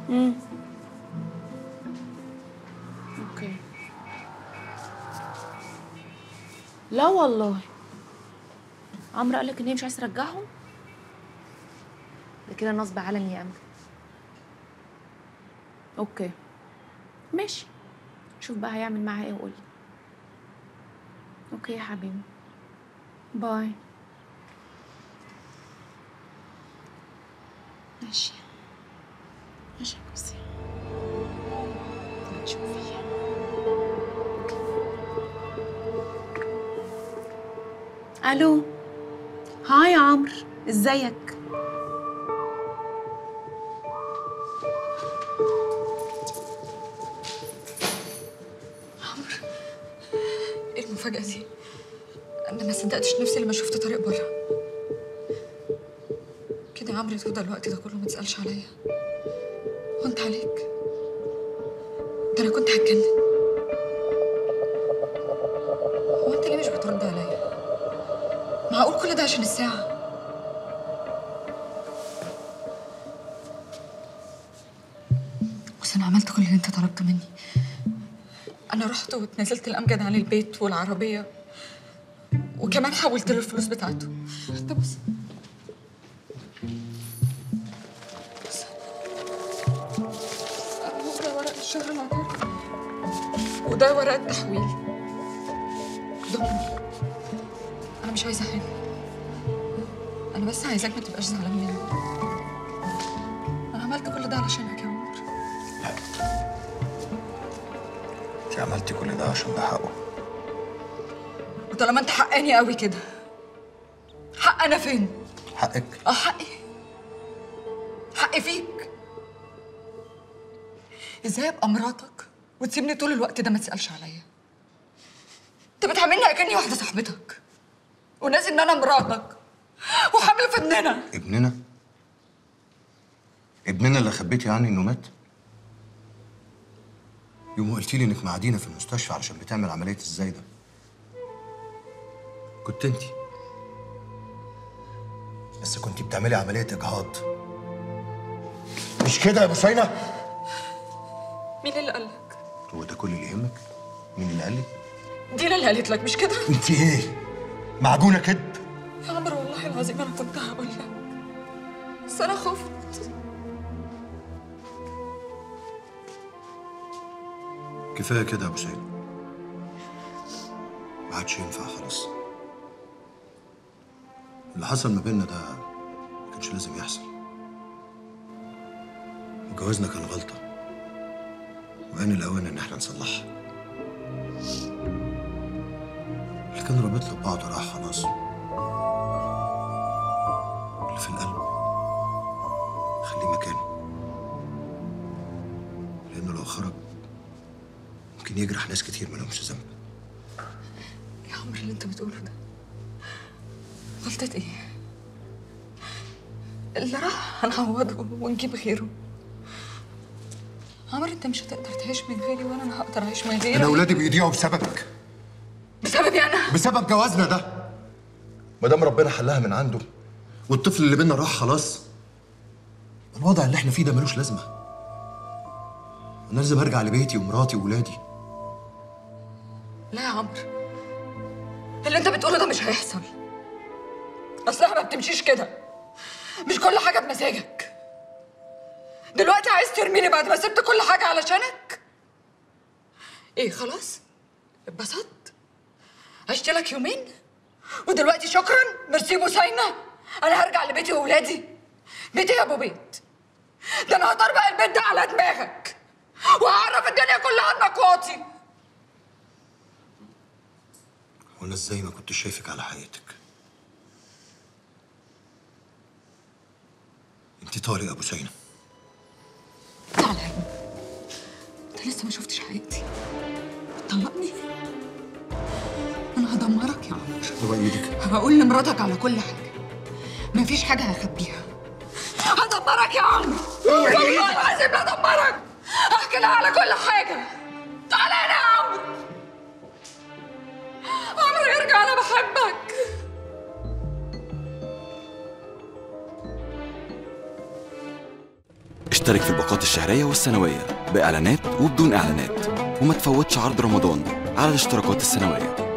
امم اوكي لا والله عمرو قالك ان هي مش عايز ترجعهم ده كده نصب علني يا امجد اوكي ماشي شوف بقى هيعمل معاها ايه وقولي اوكي يا حبيبي باي ماشي ماشي يا بوسي شوفي الو هاي يا عمرو ازيك ايه المفاجأة دي؟ أنا ما صدقتش نفسي لما شفت طارق بره كده يا عمرو تفضل الوقت ده كله ما تسألش عليا وانت عليك ده أنا كنت هتجنن هو أنت ليه مش بترد عليا؟ معقول كل ده عشان الساعة؟ بس أنا عملت كل اللي أنت طلبته مني أنا رحت واتنزلت الأمجد عن البيت والعربية وكمان حولت له الفلوس بتاعته ده بص بص. أهو ده ورق الشهر العقاري وده ورق التحويل ضمني أنا مش عايزة حاجة أنا بس عايزاك ما تبقاش زعلان مني أنا عملت كل ده علشانك يا عمر انت عملتي كل ده عشان ده حقه وطالما أنت حقاني قوي كده حق أنا فين؟ حقك اه حقي حقي فيك ازاي ابقى مراتك وتسيبني طول الوقت ده ما تسالش عليا انت بتعاملني اكني واحده صاحبتك وناسي ان انا مراتك وحامل في ابننا ابننا ابننا اللي خبيتي عني انه مات يوم قلتي لي انك معدينا في المستشفى علشان بتعمل عمليه ازاي ده كنت انت بس كنت بتعملي عمليه اجهاض مش كده يا بوسينه مين اللي قالك هو ده كل اللي يهمك مين اللي قال لي دينا اللي قالت لك مش كده انت ايه معجونه كذب يا عمرو والله العظيم انا كنت هقول لك بس انا خفت كفايه كده يا ابو سيد ما عادش ينفع خلاص اللي حصل ما بيننا ده ما كانش لازم يحصل وجوازنا كان غلطه وآن الأوان إن إحنا نصلحها اللي كان رابطنا ببعض راح خلاص اللي في القلب خليه مكانه لأنه لو خرج ممكن يجرح ناس كتير مالهمش ذنب يا عمرو اللي انت بتقوله ده غلطة ايه؟ اللي راح هنعوضه ونجيب غيره عمرو انت مش هتقدر تعيش من غيري وانا انا هقدر اعيش من غيرك أنا أولادي بيضيعوا بسببك بسببي انا بسبب جوازنا ده ما دام ربنا حلها من عنده والطفل اللي بينا راح خلاص الوضع اللي احنا فيه ده ملوش لازمه انا لازم ارجع لبيتي ومراتي وولادي لا يا عمرو اللي انت بتقوله ده مش هيحصل اصلها ما بتمشيش كده مش كل حاجه بمزاجك دلوقتي عايز ترميني بعد ما سبت كل حاجه علشانك ايه خلاص اتبسطت عشت لك يومين ودلوقتي شكرا ميرسي بوسينة انا هرجع لبيتي واولادي بيتي يا ابو بيت ده انا هطربق البيت ده على دماغك وهعرف الدنيا كلها انك واطي وانا ازاي ما كنتش شايفك على حقيقتك انت طارق ابو سينا تعالى يا ابني انت لسه ما شفتش حقيقتي طلقني انا هدمرك يا عمر هو ايدك هقول لمراتك على كل حاجه مفيش حاجه هخبيها هدمرك يا عمرو والله العظيم هدمرك هحكي لها على كل حاجه تعالى هنا يا عمرو عمرو ارجع انا بحبك اشترك اشترك في الباقات الشهرية والسنوية بإعلانات وبدون إعلانات وما تفوتش عرض رمضان على الاشتراكات السنوية